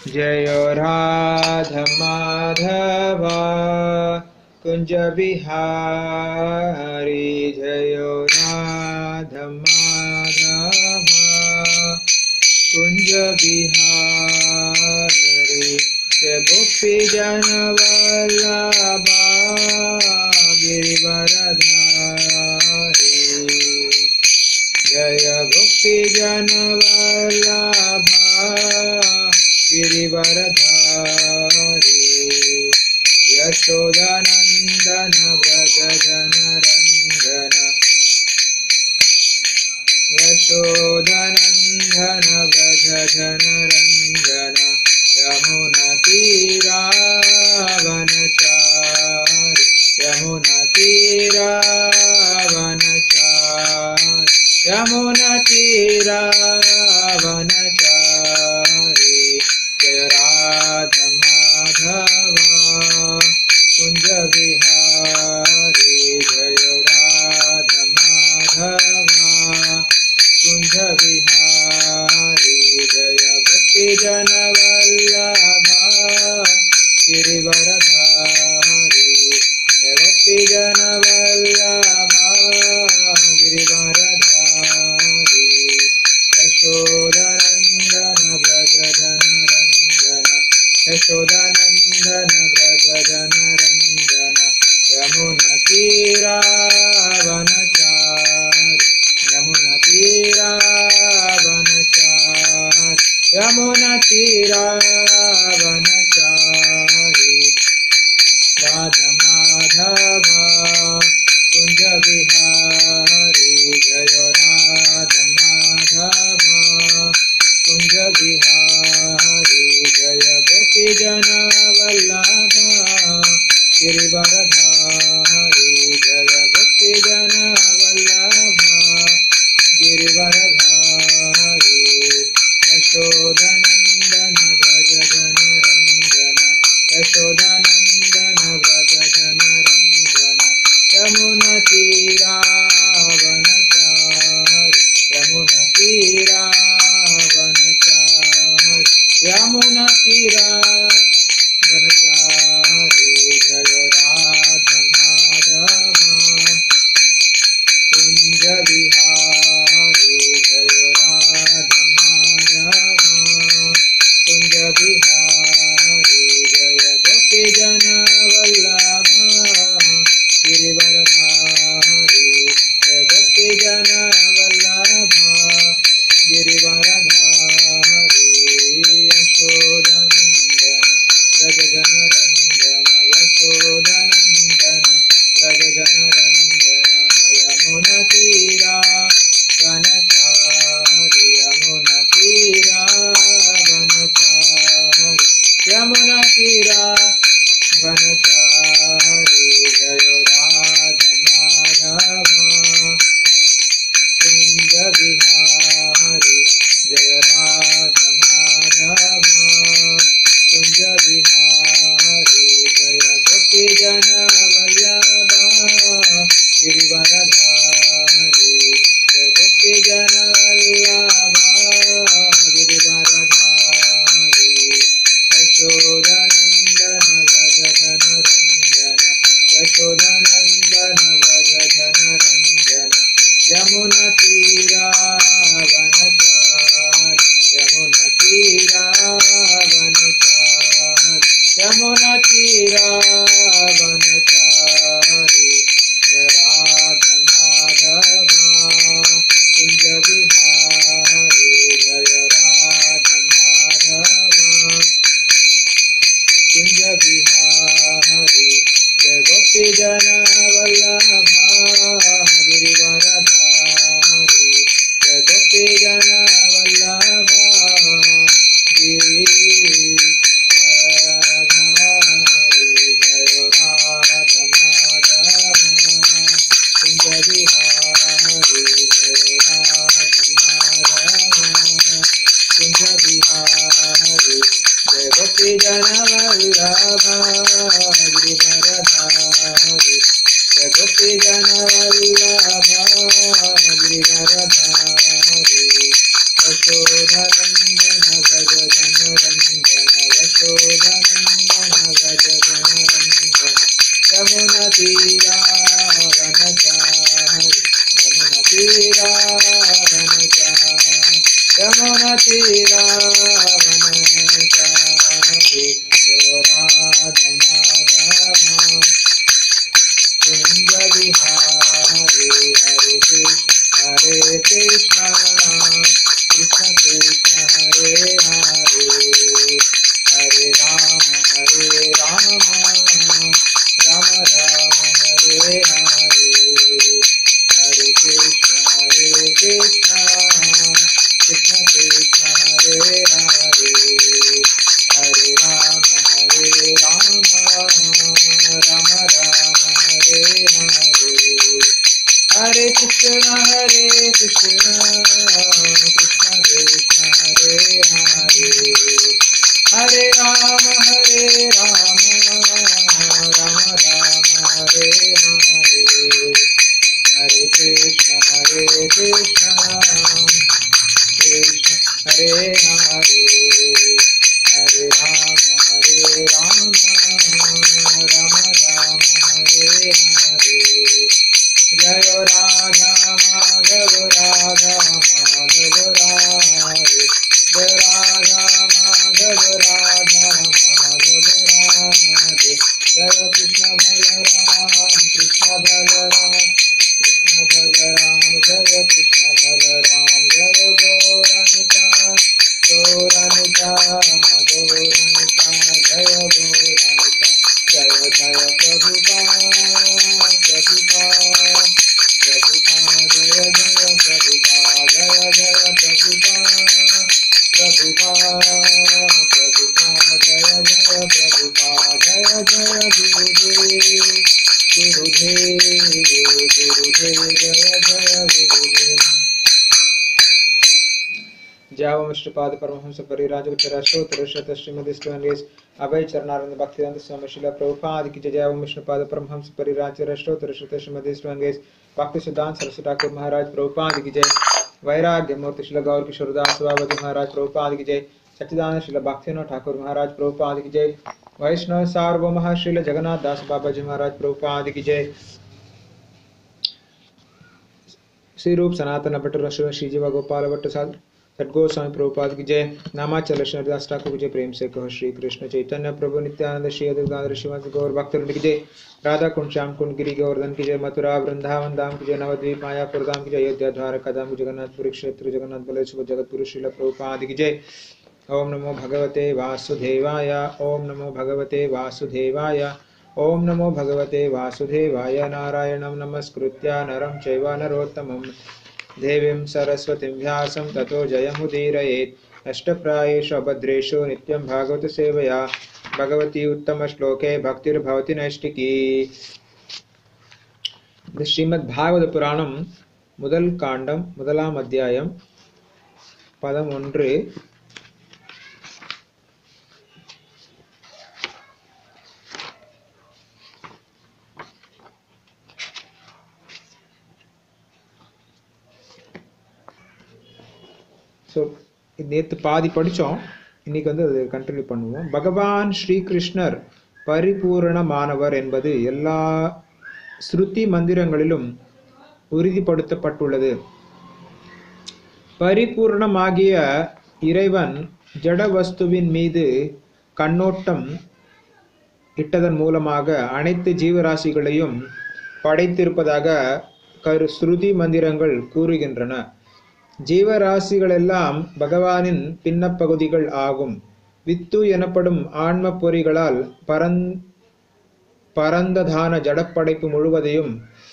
जय राधमाधवा कुञ्जविहारी जय राधमाधवा कुञ्जविहारी जय गोपीजनवल्लभा गिरिवरधारी जय गोपीजनवल्लभा गिरिवरधारी यशोदानन्दन व्रज जनरञ्जन यशोदनन्दन व्रज जनरञ्जन यमुनतीरावनचारि यमुनतीरावनचारि यमुनतीरावनचारि जय राधमाधवा कुञ्जविहारी जय राधमाधवा कुञ्जविहारी जय गोपीजनवल्लभा गिरिवरधारी जय गोपीजनवल्लभा गिरिवरधारी यशोदनन्दन व्रज जनरञ्जन यशोदनन्दन व्रज जनरञ्जन यमुनतीरावनचारि यमुनतीरावनचारि यमुनतीरावनचारि राधमाधवा कुञ्जविहारी जय राधमाधवा कुञ्जविहारी जय गोपीजनवल्लभा गिरिवरधारी जय गोपीजनवल्लभा गिरिवरधारी यशोदनन्दन व्रज जनरञ्जन यशोदनन्दन व्रज जनरञ्जन यमुनतीरावनचारि यमुनतीरावनचारि यमुनतीरावनचारि जय राधमाधवा कुञ्जविहारी जय राधमाधवा कुञ्जविहारी जय गोपीजनवल्लभा गिरिवरधारी जय गोपीजनवल्लभा गिरिवरधारी यशोदनन्दन व्रज जनरञ्जन यशोदनन्दन व्रज जनरञ्जन यमुनतीरा वनचारि यमुनतीरा वनचारि यमुनतीरा वनचारि जय राधमाधवा कुञ्जविहारी जय राधमाधवा कुञ्जविहारी जय गोपीजनवल्लभा गिरिवरधारी जय गोपीजनवल्लभा गिरिवरधारी यशोदनन्दन व्रज जनरञ्जन यशोदनन्दन व्रज जनरञ्जन यमुनतीरावनचारि यमुनतीरावनचारि यमुनतीरावनचारि जय राधमाधवा कुञ्जविहारी जय राधमाधवा कुञ्जविहारी जय गोपीजनवल्लभा गिरिवरधारी जय गोपीजनवल्लभा गिरिवरधारी जय राधमाधवा कुञ्जविहारी जय राधमाधवा कुञ्जविहारी जय गोपीजनवल्लभा गिरिवरधारी जय गोपीजनवल्लभा गिरिवरधारी यशोधनन्दन भज जनरञ्जन हरे राम हरे राम राम राम हरे हरे हरे कृष्ण हरे कृष्ण कृष्ण हरे हरे हरे राम हरे राम राम राम हरे हरे जय राधा माधव राधा माधव राधे जय राधा माधव राधा माधव राधे जय कृष्ण बलराम कृष्ण बलराम कृष्ण बलराम जय कृष्ण बलराम जय गौरनिता गौरनिता गौरनिता जय गौरनिता जय जय प्रभुपा प्रभुपा प्रभुपा जय जय प्रभुपा जय जय प्रभुपा प्रभुपा प्रभुपा जय जय प्रभुपा जय जय गुरुदेव गुरुदेव गुरुदेव जय जय गुरुदेव जावमिष्टपाद परमहंस परिराजगुचर अष्टोत्तर शत श्रीमद स्टोनलेस अभय चरणारविंद भक्तिवेदांत स्वामी शिला प्रभुपाद की जय जावमिष्टपाद परमहंस परिराजगुचर अष्टोत्तर शत श्रीमद स्टोनलेस भक्ति सिद्धांत सरस्वती ठाकुर महाराज प्रभुपाद की जय वैराग्य मूर्ति शिला गौर किशोरदास बाबाजी महाराज प्रभुपाद की जय सच्चिदानंद शिला भक्तिनाथ ठाकुर महाराज प्रभुपाद की जय वैष्णव सार्वभौम श्रील जगन्नाथ दास बाबाजी महाराज प्रभुपाद की जय श्री रूप सनातन भट्ट श्री श्री जीवा गोपाल भट्ट साध सदगोस्वामी प्रभुपाद की जय नामाचल शरदास ठाकुर की जय प्रेम से कहो श्री कृष्ण चैतन्य प्रभु नित्यानंद श्री अद्वैतानंद श्रीमद गौर भक्तवृंद की जय राधा कुंड श्याम कुंड गिरी गोवर्धन की जय मथुरा वृंदावन धाम की जय नवद्वीप मायापुर धाम की जय अयोध्या द्वारका धाम की जगन्नाथपुरी क्षेत्र जगन्नाथ बलेश्वर जगतपुर श्रील प्रभुपाद की जय ओम नमो भगवते वासुदेवाय ओम नमो भगवते वासुदेवाय ओम नमो भगवते वासुदेवाय नारायणं नमस्कृत्य नरं चैव नरोत्तमं देवीं सरस्वतीं व्यासं ततो जयमुदीरयेत् अष्टप्रायेषु अभद्रेषु नित्यं भागवतसेवया भगवती उत्तमश्लोके भक्तिर्भवति नैष्टिकी இது ஸ்ரீமத் பாகவத புராணம் முதல் காண்டம் முதலாம் அத்தியாயம் பதம் ஒன்று ஸோ நேற்று பாதி படித்தோம் இன்னைக்கு வந்து அது கண்டினியூ பண்ணுவோம் பகவான் ஸ்ரீகிருஷ்ணர் பரிபூரணமானவர் என்பது எல்லா ஸ்ருதி மந்திரங்களிலும் உறுதிப்படுத்தப்பட்டுள்ளது பரிபூர்ணமாகிய இறைவன் ஜட வஸ்துவின் மீது கண்ணோட்டம் இட்டதன் மூலமாக அனைத்து ஜீவராசிகளையும் படைத்திருப்பதாக கரு ஸ்ருதி மந்திரங்கள் கூறுகின்றன ஜீவராசிகளெல்லாம் பகவானின் பின்னப்பகுதிகள் ஆகும் வித்து எனப்படும் ஆன்ம பொறிகளால் பரந் பரந்ததான ஜடப்படைப்பு முழுவதையும்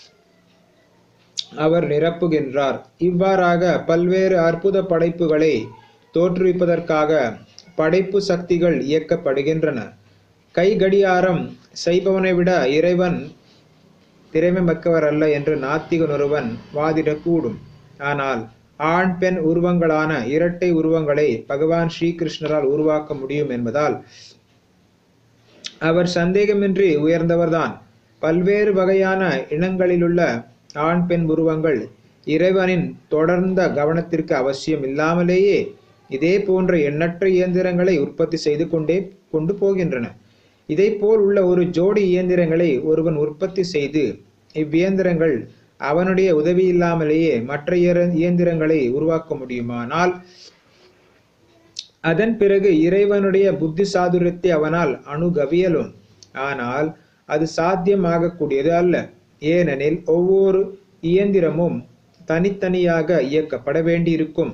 அவர் நிரப்புகின்றார் இவ்வாறாக பல்வேறு அற்புத படைப்புகளை தோற்றுவிப்பதற்காக படைப்பு சக்திகள் இயக்கப்படுகின்றன கை கடியாரம் செய்பவனை விட இறைவன் திறமை மிக்கவர் அல்ல என்று நாத்திகன் ஒருவன் வாதிடக்கூடும் ஆனால் ஆண் பெண் உருவங்களான இரட்டை உருவங்களை பகவான் ஸ்ரீகிருஷ்ணரால் உருவாக்க முடியும் என்பதால் அவர் சந்தேகமின்றி உயர்ந்தவர்தான் பல்வேறு வகையான இனங்களிலுள்ள ஆண் பெண் உருவங்கள் இறைவனின் தொடர்ந்த கவனத்திற்கு அவசியம் இல்லாமலேயே இதே போன்ற எண்ணற்ற இயந்திரங்களை உற்பத்தி செய்து கொண்டே கொண்டு போகின்றன இதை போல் உள்ள ஒரு ஜோடி இயந்திரங்களை ஒருவன் உற்பத்தி செய்து இவ்வியந்திரங்கள் அவனுடைய உதவி இல்லாமலேயே மற்ற இயர- இயந்திரங்களை உருவாக்க முடியுமானால் அதன் பிறகு இறைவனுடைய புத்தி சாதுரியத்தை அவனால் அணுகவியலும் ஆனால் அது சாத்தியமாகக்கூடியது அல்ல ஏனெனில் ஒவ்வொரு இயந்திரமும் தனித்தனியாக இயக்கப்பட வேண்டியிருக்கும்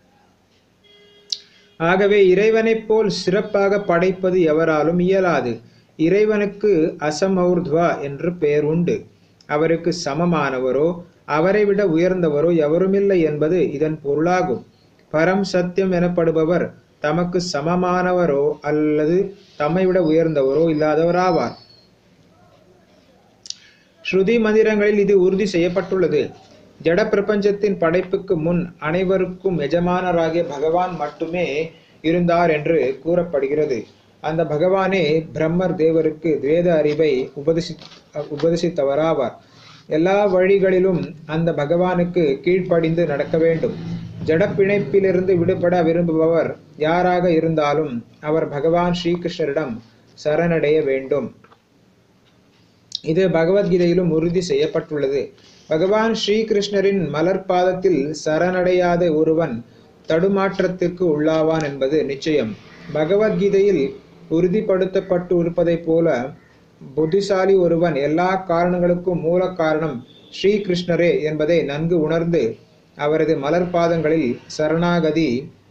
ஆகவே இறைவனைப் போல் சிறப்பாக படைப்பது எவராலும் இயலாது இறைவனுக்கு அசமௌர்த்வா என்று பெயர் உண்டு அவருக்கு சமமானவரோ அவரை விட உயர்ந்தவரோ எவருமில்லை என்பது இதன் பொருளாகும் பரம் சத்தியம் எனப்படுபவர் தமக்கு சமமானவரோ அல்லது தம்மை விட உயர்ந்தவரோ இல்லாதவராவார் ஸ்ருதி மந்திரங்களில் இது உறுதி செய்யப்பட்டுள்ளது ஜட பிரபஞ்சத்தின் படைப்புக்கு முன் அனைவருக்கும் எஜமானராகிய பகவான் மட்டுமே இருந்தார் என்று கூறப்படுகிறது அந்த பகவானே பிரம்மர் தேவருக்கு வேத அறிவை உபதேசி உபதேசித்தவராவார் எல்லா வழிகளிலும் அந்த பகவானுக்கு கீழ்ப்படிந்து நடக்க வேண்டும் ஜடப்பிணைப்பிலிருந்து விடுபட விரும்புபவர் யாராக இருந்தாலும் அவர் பகவான் ஸ்ரீகிருஷ்ணரிடம் சரணடைய வேண்டும் இது பகவத்கீதையிலும் உறுதி செய்யப்பட்டுள்ளது பகவான் ஸ்ரீகிருஷ்ணரின் மலர் பாதத்தில் சரணடையாத ஒருவன் தடுமாற்றத்திற்கு உள்ளாவான் என்பது நிச்சயம் பகவத்கீதையில் உறுதிப்படுத்தப்பட்டு இருப்பதைப் போல புத்திசாலி ஒருவன் எல்லா காரணங்களுக்கும் மூல காரணம் ஸ்ரீகிருஷ்ணரே என்பதை நன்கு உணர்ந்து அவரது மலர் பாதங்களில் சரணாகதி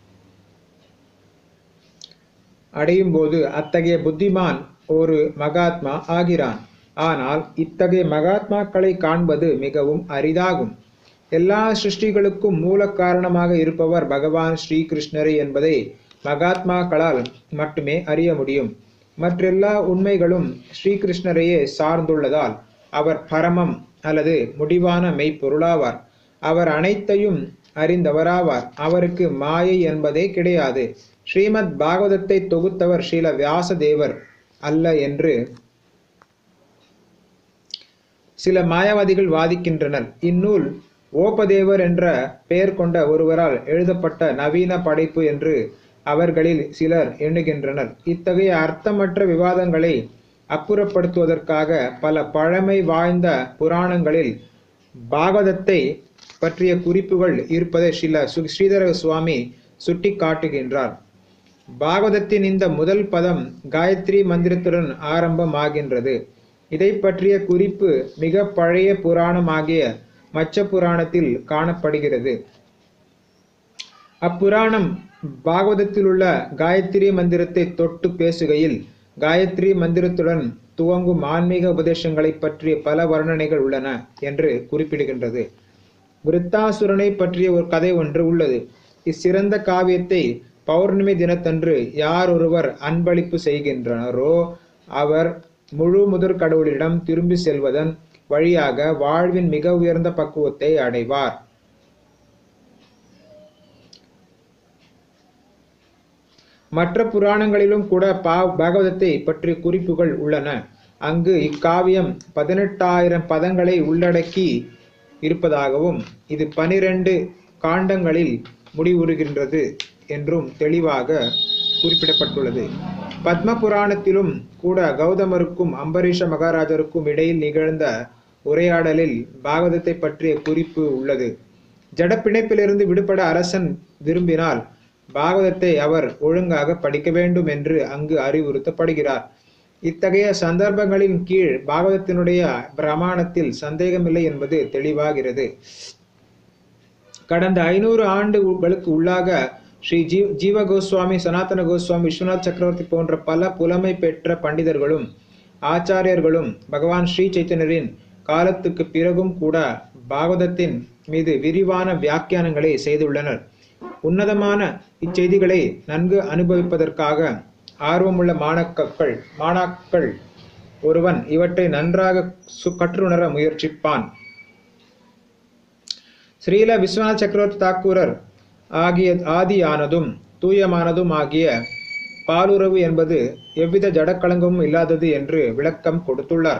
அடையும் போது அத்தகைய புத்திமான் ஒரு மகாத்மா ஆகிறான் ஆனால் இத்தகைய மகாத்மாக்களை காண்பது மிகவும் அரிதாகும் எல்லா சிருஷ்டிகளுக்கும் மூல காரணமாக இருப்பவர் பகவான் ஸ்ரீகிருஷ்ணரே என்பதை மகாத்மாக்களால் மட்டுமே அறிய முடியும் மற்றெல்லா உண்மைகளும் ஸ்ரீகிருஷ்ணரையே சார்ந்துள்ளதால் அவர் பரமம் அல்லது முடிவான மெய்ப்பொருளாவார் அவர் அனைத்தையும் அறிந்தவராவார் அவருக்கு மாயை என்பதே கிடையாது ஸ்ரீமத் பாகவதத்தை தொகுத்தவர் ஸ்ரீல வியாசதேவர் அல்ல என்று சில மாயாவாதிகள் வாதிக்கின்றனர் இந்நூல் ஓபதேவர் என்ற பெயர் கொண்ட ஒருவரால் எழுதப்பட்ட நவீன படைப்பு என்று அவர்களில் சிலர் எண்ணுகின்றனர் இத்தகைய அர்த்தமற்ற விவாதங்களை அப்புறப்படுத்துவதற்காக பல பழமை வாய்ந்த புராணங்களில் பாகவதத்தை பற்றிய குறிப்புகள் இருப்பதை ஸ்ரீல சு- ஸ்ரீதர சுவாமி சுட்டி காட்டுகின்றார் பாகவதத்தின் இந்த முதல் பதம் காயத்ரி மந்திரத்துடன் ஆரம்பமாகின்றது இதை பற்றிய குறிப்பு மிக பழைய புராணமாகிய மச்ச புராணத்தில் காணப்படுகிறது அப்புராணம் பாகவதத்திலுள்ள காயத்ரி மந்திரத்தை தொட்டு பேசுகையில் காயத்ரி மந்திரத்துடன் துவங்கும் ஆன்மீக உபதேசங்களை பற்றிய பல வர்ணனைகள் உள்ளன என்று குறிப்பிடுகின்றது விருத்தாசுரனை பற்றிய ஒரு கதை ஒன்று உள்ளது இச்சிறந்த காவியத்தை பௌர்ணமி தினத்தன்று யார் ஒருவர் அன்பளிப்பு செய்கின்றனரோ அவர் முழு முதற் கடவுளிடம் திரும்பி செல்வதன் வழியாக வாழ்வின் மிக உயர்ந்த பக்குவத்தை அடைவார் மற்ற புராணங்களிலும் கூட பா பாகவதத்தை பற்றிய குறிப்புகள் உள்ளன அங்கு இக்காவியம் பதினெட்டாயிரம் பதங்களை உள்ளடக்கி இருப்பதாகவும் இது பனிரெண்டு காண்டங்களில் முடிவுறுகின்றது என்றும் தெளிவாக குறிப்பிடப்பட்டுள்ளது பத்ம புராணத்திலும் கூட கௌதமருக்கும் அம்பரீஷ மகாராஜருக்கும் இடையில் நிகழ்ந்த உரையாடலில் பாகவதத்தை பற்றிய குறிப்பு உள்ளது ஜடப்பிணைப்பிலிருந்து விடுபட அரசன் விரும்பினால் பாகவதத்தை அவர் ஒழுங்காக படிக்க வேண்டும் என்று அங்கு அறிவுறுத்தப்படுகிறார் இத்தகைய சந்தர்ப்பங்களின் கீழ் பாகவதத்தினுடைய பிரமாணத்தில் சந்தேகமில்லை என்பது தெளிவாகிறது கடந்த ஐநூறு ஆண்டுகளுக்கு உள்ளாக ஸ்ரீ ஜீ ஜீவ கோஸ்வாமி சனாதன கோஸ்வாமி விஸ்வநாத் சக்கரவர்த்தி போன்ற பல புலமை பெற்ற பண்டிதர்களும் ஆச்சாரியர்களும் பகவான் ஸ்ரீ சைத்தன்யரின் காலத்துக்கு பிறகும் கூட பாகவதத்தின் மீது விரிவான வியாக்கியானங்களை செய்துள்ளனர் உன்னதமான இச்செய்திகளை நன்கு அனுபவிப்பதற்காக ஆர்வமுள்ள மாணாக்கர்கள் மாணாக்கள் ஒருவன் இவற்றை நன்றாக சு- கற்றுணர முயற்சிப்பான் ஸ்ரீல விஸ்வநாத் சக்கரவர்த்தி தாக்கூரர் ஆகிய ஆதியானதும் தூயமானதும் ஆகிய பாலுறவு என்பது எவ்வித ஜடக்கலங்கமும் இல்லாதது என்று விளக்கம் கொடுத்துள்ளார்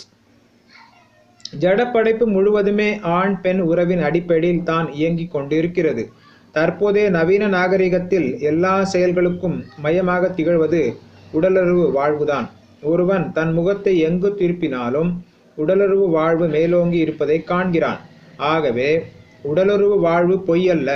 ஜடப்படைப்பு முழுவதுமே ஆண் பெண் உறவின் அடிப்படையில் தான் இயங்கிக் கொண்டிருக்கிறது தற்போதைய நவீன நாகரிகத்தில் எல்லா செயல்களுக்கும் மையமாக திகழ்வது உடலுறவு வாழ்வுதான் ஒருவன் தன் முகத்தை எங்கு திருப்பினாலும் உடலுறவு வாழ்வு மேலோங்கி இருப்பதை காண்கிறான் ஆகவே உடலுறவு வாழ்வு பொய்யல்ல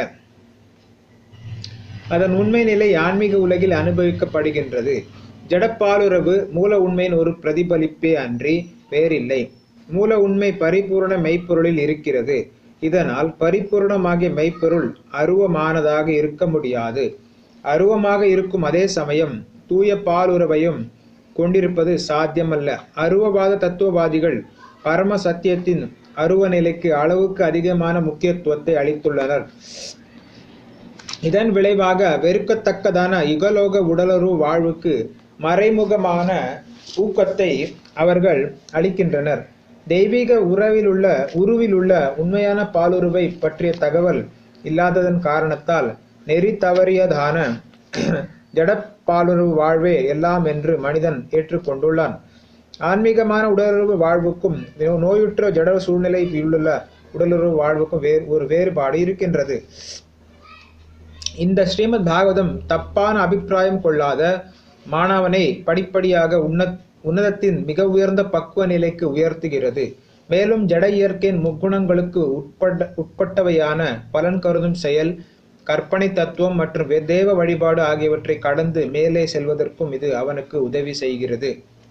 அதன் உண்மை நிலை ஆன்மீக உலகில் அனுபவிக்கப்படுகின்றது ஜடப்பாலுறவு மூல உண்மையின் ஒரு பிரதிபலிப்பே அன்றி வேறில்லை மூல உண்மை பரிபூரண மெய்ப்பொருளில் இருக்கிறது இதனால் பரிபூரணமாகிய மெய்ப்பொருள் அருவமானதாக இருக்க முடியாது அருவமாக இருக்கும் அதே சமயம் தூய பாலுறவையும் கொண்டிருப்பது சாத்தியமல்ல அருவவாத தத்துவவாதிகள் பரம சத்தியத்தின் அருவ நிலைக்கு அளவுக்கு அதிகமான முக்கியத்துவத்தை அளித்துள்ளனர் இதன் விளைவாக வெறுக்கத்தக்கதான இகலோக உடலுறவு வாழ்வுக்கு மறைமுகமான ஊக்கத்தை அவர்கள் அளிக்கின்றனர் தெய்வீக உறவிலுள்ள உருவிலுள்ள உண்மையான பாலுறவை பற்றிய தகவல் இல்லாததன் காரணத்தால் நெறி தவறியதான ஜடப்பாலுறவு வாழ்வே எல்லாம் என்று மனிதன் ஏற்றுக்கொண்டுள்ளான் ஆன்மீகமான உடலுறவு வாழ்வுக்கும் நோ- நோயுற்ற ஜட சூழ்நிலை உள்ள உடலுறவு வாழ்வுக்கும் வேறு ஒரு வேறுபாடு இருக்கின்றது இந்த ஸ்ரீமத் பாகவதம் தப்பான அபிப்பிராயம் கொள்ளாத மாணவனை படிப்படியாக உன்னத் உன்னதத்தின் மிக உயர்ந்த பக்குவ நிலைக்கு உயர்த்துகிறது மேலும் ஜட இயற்கையின் முக்குணங்களுக்கு உட்பட்ட உட்பட்டவையான பலன் கருதும் செயல் கற்பனை தத்துவம் மற்றும் வே- தேவ வழிபாடு ஆகியவற்றை கடந்து மேலே செல்வதற்கும் இது அவனுக்கு உதவி செய்கிறது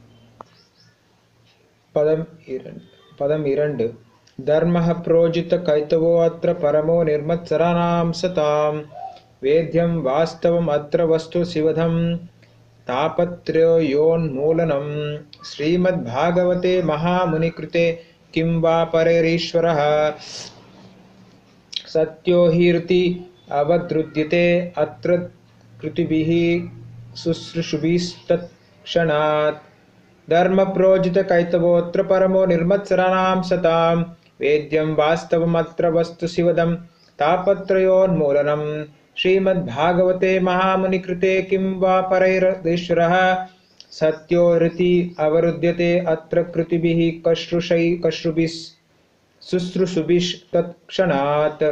பதம் இரண்டு பதம் இரண்டு தர்மः प्रोजित कैतवो अत्र परमो निर्मत्सराणां सताम् वेद्यं वास्तवम् अत्र वस्तु शिवधं तापत्रयोन्मूलनं श्रीमद्भागवते महामुनिकृते किं वा परेरीश्वरः सत्यो हीर्ति अवधृत्यते अत्र कृतिभिः शुश्रूषुभिस्तत्क्षणात् धर्मप्रोजितकैतवोऽत्र परमो निर्मत्सराणां सतां वेद्यं वास्तवमत्र वस्तु शिवदं तापत्रयोन्मूलनं श्रीमद्भागवते महामुनिकृते किं वा परैरीश्वरः सत्यो ऋति अवरुध्यते अत्र कृतिभिः कश्रुषै कश्रुभिः शुश्रूषुभिस्तत्क्षणात्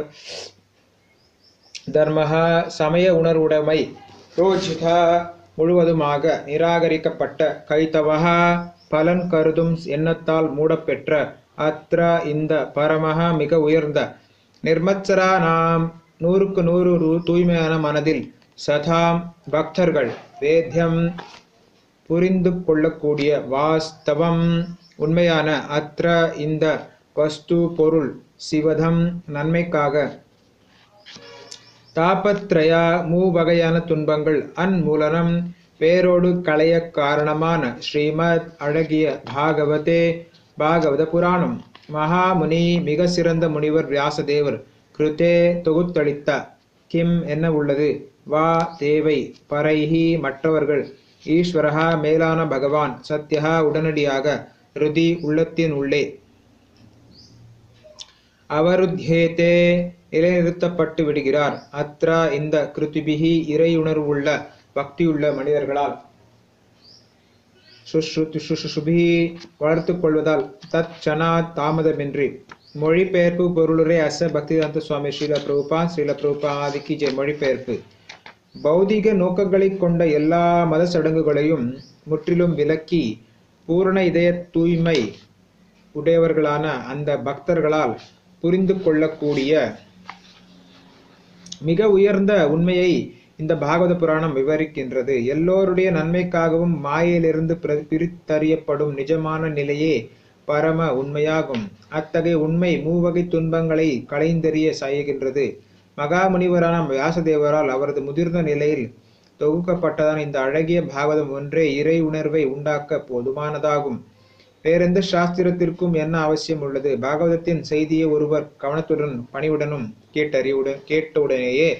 தர்மஹ சமய உணர்வுடைமை ரோஜித முழுவதுமாக நிராகரிக்கப்பட்ட கைத்தவஹ பலன் கருதும் எண்ணத்தால் மூடப்பெற்ற அத்ர இந்த பரமஹ மிக உயர்ந்த நிர்மத்சரா நாம் நூறுக்கு நூறு ரு- தூய்மையான மனதில் சதாம் பக்தர்கள் வேத்யம் புரிந்து கொள்ளக்கூடிய வாஸ்தவம் உண்மையான அத்ர இந்த வஸ்து பொருள் சிவதம் நன்மைக்காக தாபத்ரயா மூவகையான துன்பங்கள் அன்மூலனம் வேரோடு களைய காரணமான ஸ்ரீமத் அழகிய பாகவதே பாகவத புராணம் மகாமுனி மிக சிறந்த முனிவர் வியாசதேவர் கிருதே தொகுத்தளித்த கிம் என்ன உள்ளது வா தேவை பரைஹி மற்றவர்கள் ஈஸ்வரஹா மேலான பகவான் சத்யஹா உடனடியாக ருதி உள்ளத்தின் உள்ளே அவருத்யேதே நிலைநிறுத்தப்பட்டு விடுகிறார் அத்ரா இந்த கிருதிபிகி இறையுணர்வுள்ள பக்தியுள்ள மனிதர்களால் சுஷ்ருதி சுஷுபி வளர்த்துக் கொள்வதால் தத் சனா தாமதமின்றி மொழிபெயர்ப்பு பொருளுரை அச பக்திதாந்த சுவாமி ஸ்ரீல பிரபுபா ஸ்ரீல பிரபுபா ஆதிக்கு ஜெய் மொழிபெயர்ப்பு பௌதிக நோக்கங்களைக் கொண்ட எல்லா மத சடங்குகளையும் முற்றிலும் விலக்கி பூரண இதய தூய்மை உடையவர்களான அந்த பக்தர்களால் புரிந்து கொள்ளக்கூடிய மிக உயர்ந்த உண்மையை இந்த பாகவத புராணம் விவரிக்கின்றது எல்லோருடைய நன்மைக்காகவும் மாயையிலிருந்து பிர- பிரித்தறியப்படும் நிஜமான நிலையே பரம உண்மையாகும் அத்தகைய உண்மை மூவகை துன்பங்களை களைந்தெறிய செய்கின்றது மகாமுனிவரான வியாசதேவரால் அவரது முதிர்ந்த நிலையில் தொகுக்கப்பட்டதான இந்த அழகிய பாகவதம் ஒன்றே இறை உணர்வை உண்டாக்க போதுமானதாகும் வேறெந்த சாஸ்திரத்திற்கும் என்ன அவசியம் உள்ளது பாகவதத்தின் செய்தியை ஒருவர் கவனத்துடன் பணிவுடனும் கேட்டறிவுடன் கேட்டவுடனேயே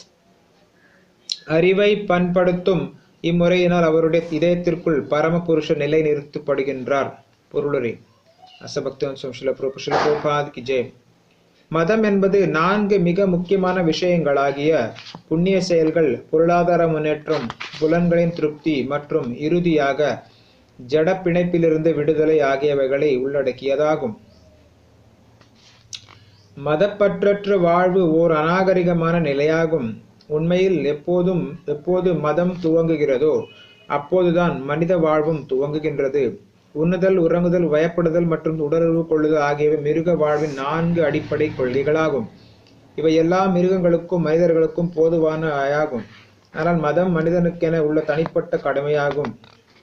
அறிவை பண்படுத்தும் இம்முறையினால் அவருடைய இதயத்திற்குள் பரம புருஷ நிலை நிறுத்தப்படுகின்றார் பொருளுரை அசபக்தவன் சில பிரபுபாதிக்கு ஜெயம் மதம் என்பது நான்கு மிக முக்கியமான விஷயங்களாகிய புண்ணிய செயல்கள் பொருளாதார முன்னேற்றம் புலன்களின் திருப்தி மற்றும் இறுதியாக ஜட பிணைப்பிலிருந்து விடுதலை ஆகியவைகளை உள்ளடக்கியதாகும் மதப்பற்றற்ற வாழ்வு ஓர் அநாகரிகமான நிலையாகும் உண்மையில் எப்போதும் எப்போது மதம் துவங்குகிறதோ அப்போதுதான் மனித வாழ்வும் துவங்குகின்றது உண்ணுதல் உறங்குதல் வயப்படுதல் மற்றும் உடலுறவு கொள்ளுதல் ஆகியவை மிருக வாழ்வின் நான்கு அடிப்படை கொள்கைகளாகும் இவை எல்லா மிருகங்களுக்கும் மனிதர்களுக்கும் போதுவான ஆகும் ஆனால் மதம் மனிதனுக்கென உள்ள தனிப்பட்ட கடமையாகும்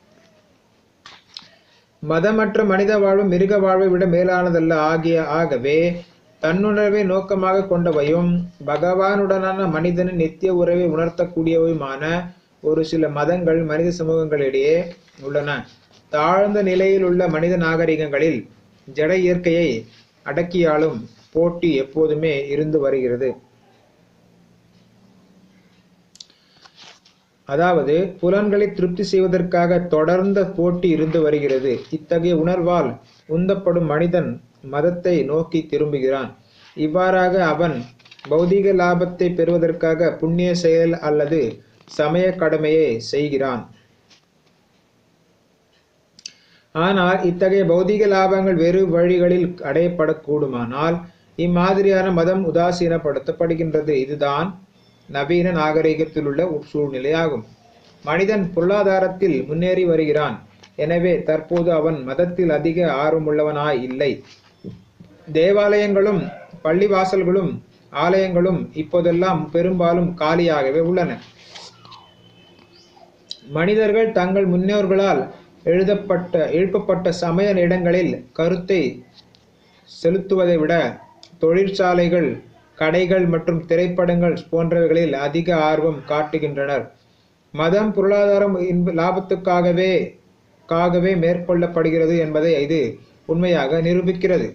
மதமற்ற மனித வாழ்வு மிருக வாழ்வை விட மேலானதல்ல ஆகிய ஆகவே தன்னுணர்வை நோக்கமாக கொண்டவையும் பகவானுடனான மனிதனின் நித்திய உறவை உணர்த்தக்கூடியவையுமான ஒரு சில மதங்கள் மனித சமூகங்களிடையே உள்ளன தாழ்ந்த நிலையில் உள்ள மனித நாகரிகங்களில் ஜட இயற்கையை அடக்கியாலும் போட்டி எப்போதுமே இருந்து வருகிறது அதாவது புலன்களை திருப்தி செய்வதற்காக தொடர்ந்த போட்டி இருந்து வருகிறது இத்தகைய உணர்வால் உந்தப்படும் மனிதன் மதத்தை நோக்கி திரும்புகிறான் இவ்வாறாக அவன் பௌதீக லாபத்தை பெறுவதற்காக புண்ணிய செயல் அல்லது சமய கடமையை செய்கிறான் ஆனால் இத்தகைய பௌதிக லாபங்கள் வேறு வழிகளில் அடையப்படக்கூடுமானால் இம்மாதிரியான மதம் உதாசீனப்படுத்தப்படுகின்றது இதுதான் நவீன நாகரிகத்திலுள்ள சூழ்நிலையாகும் மனிதன் பொருளாதாரத்தில் முன்னேறி வருகிறான் எனவே தற்போது அவன் மதத்தில் அதிக ஆர்வமுள்ளவனாய் இல்லை தேவாலயங்களும் பள்ளிவாசல்களும் ஆலயங்களும் இப்போதெல்லாம் பெரும்பாலும் காலியாகவே உள்ளன மனிதர்கள் தங்கள் முன்னோர்களால் எழுதப்பட்ட எழுப்பப்பட்ட சமய இடங்களில் கருத்தை செலுத்துவதை விட தொழிற்சாலைகள் கடைகள் மற்றும் திரைப்படங்கள் போன்றவைகளில் அதிக ஆர்வம் காட்டுகின்றனர் மதம் பொருளாதாரம் இன்ப லாபத்துக்காகவே காகவே மேற்கொள்ளப்படுகிறது என்பதை இது உண்மையாக நிரூபிக்கிறது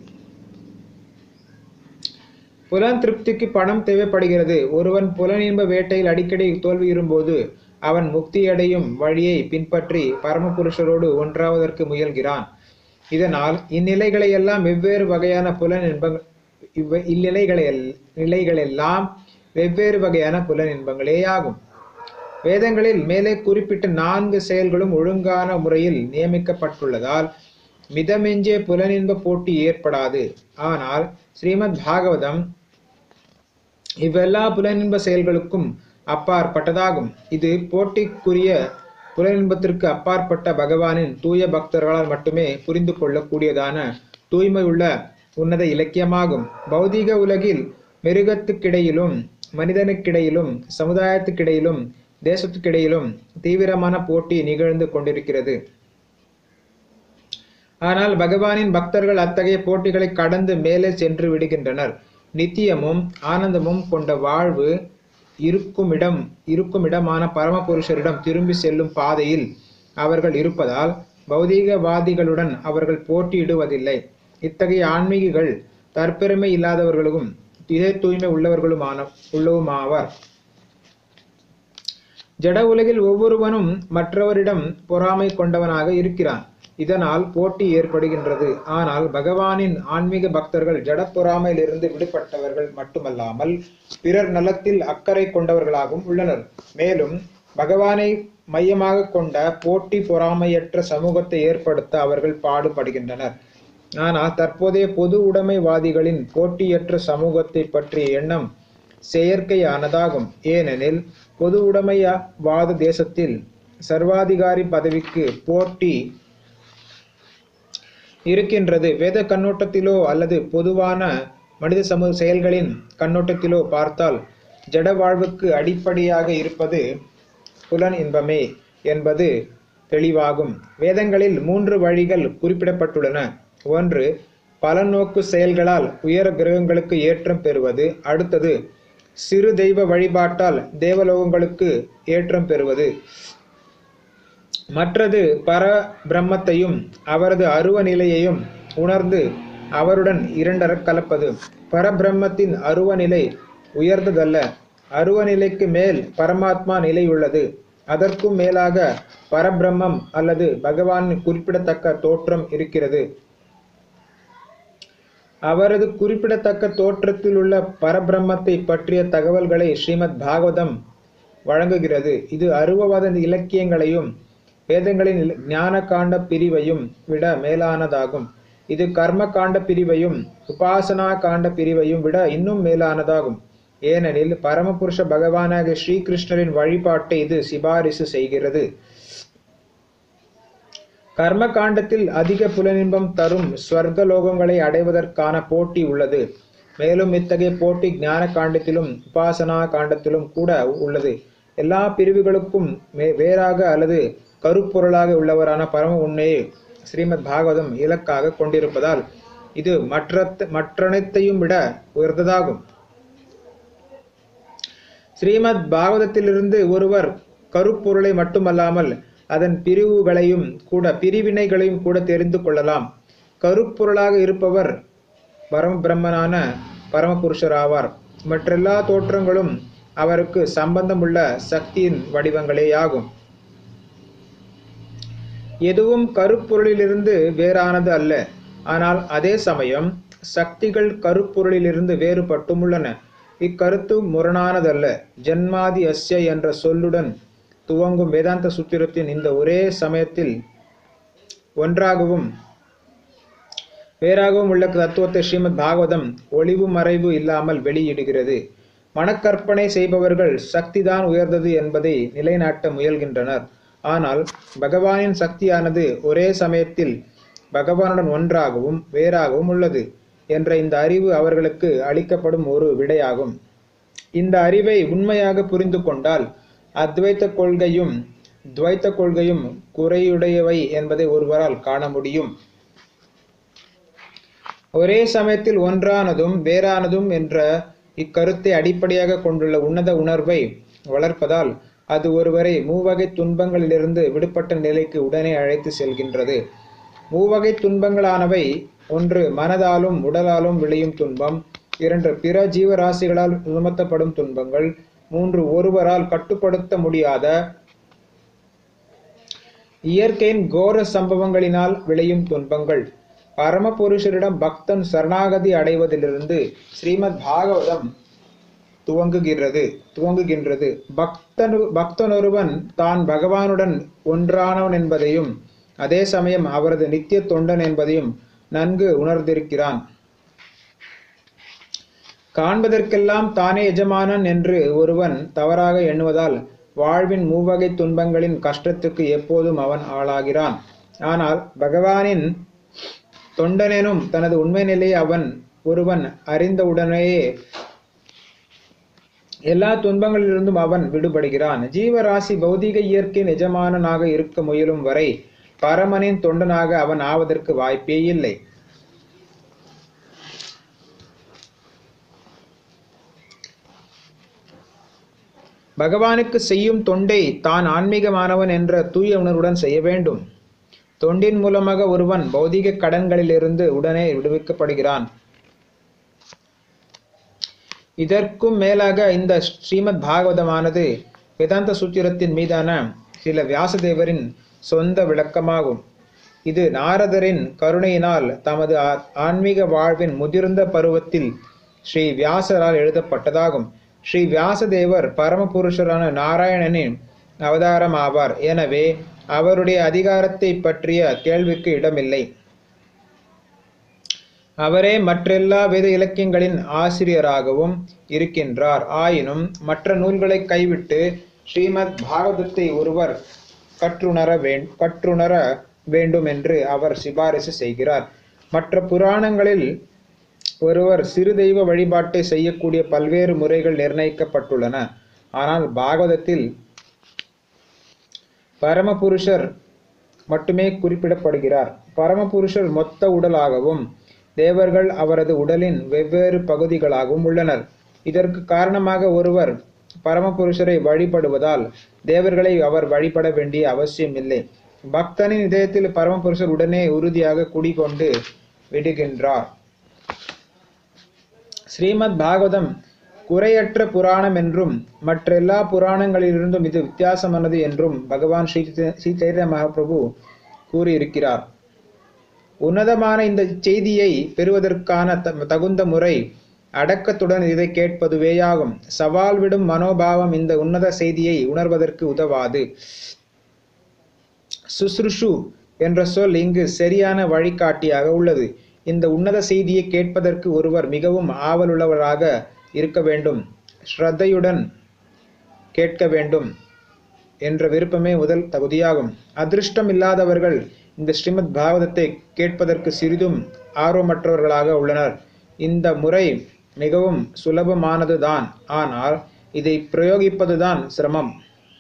புலன் திருப்திக்கு பணம் தேவைப்படுகிறது ஒருவன் புலனின்ப வேட்டையில் அடிக்கடி தோல்வியுறும்போது அவன் முக்தியடையும் வழியை பின்பற்றி பரமபுருஷரோடு ஒன்றாவதற்கு முயல்கிறான் இதனால் இந்நிலைகளை எல்லாம் வெவ்வேறு வகையான புலன் இன்பங்கள் இவ்வை இந்நிலைகளை நிலைகளெல்லாம் வெவ்வேறு வகையான புலன் இன்பங்களேயாகும் வேதங்களில் மேலே குறிப்பிட்ட நான்கு செயல்களும் ஒழுங்கான முறையில் நியமிக்கப்பட்டுள்ளதால் மிதமெஞ்சிய புலனின்ப போட்டி ஏற்படாது ஆனால் ஸ்ரீமத் பாகவதம் இவ்வெல்லா புலனின்ப செயல்களுக்கும் அப்பாற்பட்டதாகும் இது போட்டிக்குரிய புலனின்பத்திற்கு அப்பாற்பட்ட பகவானின் தூய பக்தர்களால் மட்டுமே புரிந்து கொள்ளக்கூடியதான தூய்மையுள்ள உன்னத இலக்கியமாகும் பௌதீக உலகில் மிருகத்துக்கிடையிலும் மனிதனுக்கிடையிலும் சமுதாயத்துக்கிடையிலும் தேசத்துக்கிடையிலும் தீவிரமான போட்டி நிகழ்ந்து கொண்டிருக்கிறது ஆனால் பகவானின் பக்தர்கள் அத்தகைய போட்டிகளை கடந்து மேலே சென்று விடுகின்றனர் நித்தியமும் ஆனந்தமும் கொண்ட வாழ்வு இருக்குமிடம் இருக்குமிடமான பரமபுருஷரிடம் திரும்பி செல்லும் பாதையில் அவர்கள் இருப்பதால் பௌதீகவாதிகளுடன் அவர்கள் போட்டியிடுவதில்லை இத்தகைய ஆன்மீகிகள் தற்பெருமை இல்லாதவர்களும் இதே தூய்மை உள்ளவர்களுமான உள்ளவுமாவார் ஜட உலகில் ஒவ்வொருவனும் மற்றவரிடம் பொறாமை கொண்டவனாக இருக்கிறான் இதனால் போட்டி ஏற்படுகின்றது ஆனால் பகவானின் ஆன்மீக பக்தர்கள் ஜட பொறாமையிலிருந்து விடுபட்டவர்கள் மட்டுமல்லாமல் பிறர் நலத்தில் அக்கறை கொண்டவர்களாகவும் உள்ளனர் மேலும் பகவானை மையமாக கொண்ட போட்டி பொறாமையற்ற சமூகத்தை ஏற்படுத்த அவர்கள் பாடுபடுகின்றனர் ஆனால் தற்போதைய பொது உடைமைவாதிகளின் போட்டியற்ற சமூகத்தை பற்றிய எண்ணம் செயற்கையானதாகும் ஏனெனில் பொது உடைமைவாத தேசத்தில் சர்வாதிகாரி பதவிக்கு போட்டி இருக்கின்றது வேத கண்ணோட்டத்திலோ அல்லது பொதுவான மனித சமூக செயல்களின் கண்ணோட்டத்திலோ பார்த்தால் ஜட வாழ்வுக்கு அடிப்படையாக இருப்பது புலன் இன்பமே என்பது தெளிவாகும் வேதங்களில் மூன்று வழிகள் குறிப்பிடப்பட்டுள்ளன ஒன்று பலநோக்கு செயல்களால் உயர கிரகங்களுக்கு ஏற்றம் பெறுவது அடுத்தது சிறு தெய்வ வழிபாட்டால் தேவலோகங்களுக்கு ஏற்றம் பெறுவது மற்றது பர பிரம்மத்தையும் அவரது அருவ நிலையையும் உணர்ந்து அவருடன் இரண்டர கலப்பது பரபிரம்மத்தின் அருவ நிலை உயர்ந்ததல்ல அருவ நிலைக்கு மேல் பரமாத்மா நிலை உள்ளது அதற்கும் மேலாக பரபிரம்மம் அல்லது பகவானின் குறிப்பிடத்தக்க தோற்றம் இருக்கிறது அவரது குறிப்பிடத்தக்க தோற்றத்தில் உள்ள பரபிரம்மத்தை பற்றிய தகவல்களை ஸ்ரீமத் பாகவதம் வழங்குகிறது இது அருவவாத இலக்கியங்களையும் வேதங்களின் ஞான காண்ட பிரிவையும் விட மேலானதாகும் இது கர்ம காண்ட பிரிவையும் உபாசனா காண்ட பிரிவையும் விட இன்னும் மேலானதாகும் ஏனெனில் பரமபுருஷ பகவானாக ஸ்ரீகிருஷ்ணரின் வழிபாட்டை இது சிபாரிசு செய்கிறது கர்ம காண்டத்தில் அதிக புலனின்பம் தரும் ஸ்வர்க லோகங்களை அடைவதற்கான போட்டி உள்ளது மேலும் இத்தகைய போட்டி ஞான காண்டத்திலும் உபாசனா காண்டத்திலும் கூட உள்ளது எல்லா பிரிவுகளுக்கும் மே- வேறாக அல்லது கருப்பொருளாக உள்ளவரான பரம உண்மையை ஸ்ரீமத் பாகவதம் இலக்காக கொண்டிருப்பதால் இது மற்ற மற்றனைத்தையும் விட உயர்ந்ததாகும் ஸ்ரீமத் பாகவதத்திலிருந்து ஒருவர் கருப்பொருளை மட்டுமல்லாமல் அதன் பிரிவுகளையும் கூட பிரிவினைகளையும் கூட தெரிந்து கொள்ளலாம் கருப்பொருளாக இருப்பவர் பரமபிரம்மனான பரமபுருஷர் ஆவார் மற்றெல்லா தோற்றங்களும் அவருக்கு சம்பந்தமுள்ள சக்தியின் வடிவங்களேயாகும் எதுவும் கருப்பொருளிலிருந்து வேறானது அல்ல ஆனால் அதே சமயம் சக்திகள் கருப்பொருளிலிருந்து வேறுபட்டும் உள்ளன இக்கருத்து முரணானதல்ல ஜன்மாதி அஸ்ய என்ற சொல்லுடன் துவங்கும் வேதாந்த சூத்திரத்தின் இந்த ஒரே சமயத்தில் ஒன்றாகவும் வேறாகவும் உள்ள தத்துவத்தை ஸ்ரீமத் பாகவதம் ஒளிவு மறைவு இல்லாமல் வெளியிடுகிறது மனக்கற்பனை செய்பவர்கள் சக்திதான் உயர்ந்தது என்பதை நிலைநாட்ட முயல்கின்றனர் ஆனால் பகவானின் சக்தியானது ஒரே சமயத்தில் பகவானுடன் ஒன்றாகவும் வேறாகவும் உள்ளது என்ற இந்த அறிவு அவர்களுக்கு அளிக்கப்படும் ஒரு விடையாகும் இந்த அறிவை உண்மையாக புரிந்து கொண்டால் அத்வைத்த கொள்கையும் துவைத்த கொள்கையும் குறையுடையவை என்பதை ஒருவரால் காண முடியும் ஒரே சமயத்தில் ஒன்றானதும் வேறானதும் என்ற இக்கருத்தை அடிப்படையாக கொண்டுள்ள உன்னத உணர்வை வளர்ப்பதால் அது ஒருவரை மூவகை துன்பங்களிலிருந்து விடுபட்ட நிலைக்கு உடனே அழைத்து செல்கின்றது மூவகை துன்பங்களானவை ஒன்று மனதாலும் உடலாலும் விளையும் துன்பம் இரண்டு பிற ஜீவராசிகளால் சுமத்தப்படும் துன்பங்கள் மூன்று ஒருவரால் கட்டுப்படுத்த முடியாத இயற்கையின் கோர சம்பவங்களினால் விளையும் துன்பங்கள் பரமபுருஷரிடம் பக்தன் சரணாகதி அடைவதிலிருந்து ஸ்ரீமத் பாகவதம் துவங்குகிறது துவங்குகின்றது பக்தனு பக்தனொருவன் தான் பகவானுடன் ஒன்றானவன் என்பதையும் அதே சமயம் அவரது நித்திய தொண்டன் என்பதையும் நன்கு உணர்ந்திருக்கிறான் காண்பதற்கெல்லாம் தானே எஜமானன் என்று ஒருவன் தவறாக எண்ணுவதால் வாழ்வின் மூவகை துன்பங்களின் கஷ்டத்துக்கு எப்போதும் அவன் ஆளாகிறான் ஆனால் பகவானின் தொண்டனெனும் தனது உண்மை நிலையை அவன் ஒருவன் அறிந்தவுடனேயே எல்லா துன்பங்களிலிருந்தும் அவன் விடுபடுகிறான் ஜீவராசி பௌதிக இயற்கையின் எஜமானனாக இருக்க முயலும் வரை பரமனின் தொண்டனாக அவன் ஆவதற்கு வாய்ப்பே இல்லை பகவானுக்கு செய்யும் தொண்டை தான் ஆன்மீகமானவன் என்ற தூய உணர்வுடன் செய்ய வேண்டும் தொண்டின் மூலமாக ஒருவன் பௌதிக கடன்களிலிருந்து உடனே விடுவிக்கப்படுகிறான் இதற்கும் மேலாக இந்த ஸ்ரீமத் பாகவதமானது வேதாந்த சூத்திரத்தின் மீதான சில வியாசதேவரின் சொந்த விளக்கமாகும் இது நாரதரின் கருணையினால் தமது ஆ- ஆன்மீக வாழ்வின் முதிர்ந்த பருவத்தில் ஸ்ரீ வியாசரால் எழுதப்பட்டதாகும் ஸ்ரீ வியாசதேவர் பரமபுருஷரான நாராயணனின் அவதாரம் ஆவார் எனவே அவருடைய அதிகாரத்தை பற்றிய கேள்விக்கு இடமில்லை அவரே மற்றெல்லா வேத இலக்கியங்களின் ஆசிரியராகவும் இருக்கின்றார் ஆயினும் மற்ற நூல்களை கைவிட்டு ஸ்ரீமத் பாகவதத்தை ஒருவர் கற்றுணர வேண் கற்றுணர வேண்டும் என்று அவர் சிபாரிசு செய்கிறார் மற்ற புராணங்களில் ஒருவர் சிறு தெய்வ வழிபாட்டை செய்யக்கூடிய பல்வேறு முறைகள் நிர்ணயிக்கப்பட்டுள்ளன ஆனால் பாகவதத்தில் பரமபுருஷர் மட்டுமே குறிப்பிடப்படுகிறார் பரமபுருஷர் மொத்த உடலாகவும் தேவர்கள் அவரது உடலின் வெவ்வேறு பகுதிகளாகவும் உள்ளனர் இதற்கு காரணமாக ஒருவர் பரமபுருஷரை வழிபடுவதால் தேவர்களை அவர் வழிபட வேண்டிய அவசியமில்லை பக்தனின் இதயத்தில் பரமபுருஷர் உடனே உறுதியாக குடிகொண்டு விடுகின்றார் ஸ்ரீமத் பாகவதம் குறையற்ற புராணம் என்றும் மற்றெல்லா புராணங்களிலிருந்தும் இது வித்தியாசமானது என்றும் பகவான் ஸ்ரீ ஸ்ரீ சைதன்ய மகாபிரபு கூறியிருக்கிறார் உன்னதமான இந்த செய்தியை பெறுவதற்கான த- தகுந்த முறை அடக்கத்துடன் இதை கேட்பதுவேயாகும் சவால் விடும் மனோபாவம் இந்த உன்னத செய்தியை உணர்வதற்கு உதவாது சுஸ்ருஷு என்ற சொல் இங்கு சரியான வழிகாட்டியாக உள்ளது இந்த உன்னத செய்தியை கேட்பதற்கு ஒருவர் மிகவும் ஆவலுள்ளவராக இருக்க வேண்டும் ஸ்ரத்தையுடன் கேட்க வேண்டும் என்ற விருப்பமே முதல் தகுதியாகும் அதிர்ஷ்டம் இல்லாதவர்கள் இந்த ஸ்ரீமத் பாகவதத்தை கேட்பதற்கு சிறிதும் ஆர்வமற்றவர்களாக உள்ளனர் இந்த முறை மிகவும் சுலபமானதுதான் ஆனால் இதை பிரயோகிப்பதுதான் சிரமம்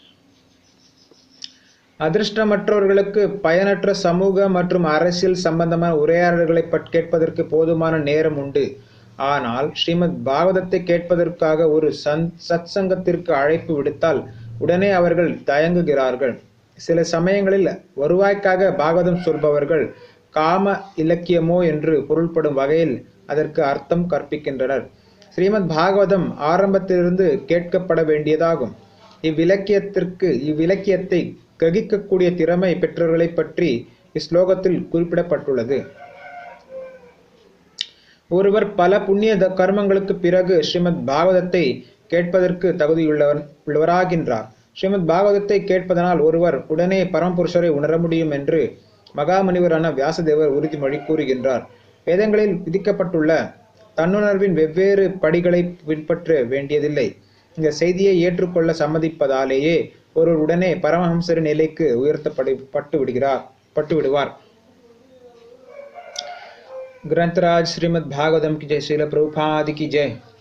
அதிர்ஷ்டமற்றவர்களுக்கு பயனற்ற சமூக மற்றும் அரசியல் சம்பந்தமான உரையாடல்களை பற் கேட்பதற்கு போதுமான நேரம் உண்டு ஆனால் ஸ்ரீமத் பாகவதத்தை கேட்பதற்காக ஒரு சந் சத் சங்கத்திற்கு அழைப்பு விடுத்தால் உடனே அவர்கள் தயங்குகிறார்கள் சில சமயங்களில் வருவாய்க்காக பாகவதம் சொல்பவர்கள் காம இலக்கியமோ என்று பொருள்படும் வகையில் அதற்கு அர்த்தம் கற்பிக்கின்றனர் ஸ்ரீமத் பாகவதம் ஆரம்பத்திலிருந்து கேட்கப்பட வேண்டியதாகும் இவ்விலக்கியத்திற்கு இவ்விலக்கியத்தை கிரகிக்கக்கூடிய திறமை பெற்றவர்களைப் பற்றி இஸ்லோகத்தில் குறிப்பிடப்பட்டுள்ளது ஒருவர் பல புண்ணிய த- கர்மங்களுக்கு பிறகு ஸ்ரீமத் பாகவதத்தை கேட்பதற்கு தகுதியுள்ளவர் உள்ளவராகின்றார் ஸ்ரீமத் பாகவதத்தை கேட்பதனால் ஒருவர் உடனே பரமபுருஷரை உணர முடியும் என்று மகாமுனிவரான வியாசதேவர் உறுதிமொழி கூறுகின்றார் வேதங்களில் விதிக்கப்பட்டுள்ள தன்னுணர்வின் வெவ்வேறு படிகளை பின்பற்ற வேண்டியதில்லை இந்த செய்தியை ஏற்றுக்கொள்ள சம்மதிப்பதாலேயே ஒருவர் உடனே பரமஹம்சரின் நிலைக்கு உயர்த்தப்படு பட்டு விடுகிறார் பட்டு விடுவார் ग्रंथराज श्रीमद् भागवतम की जय श्रील प्रभुपाद की जय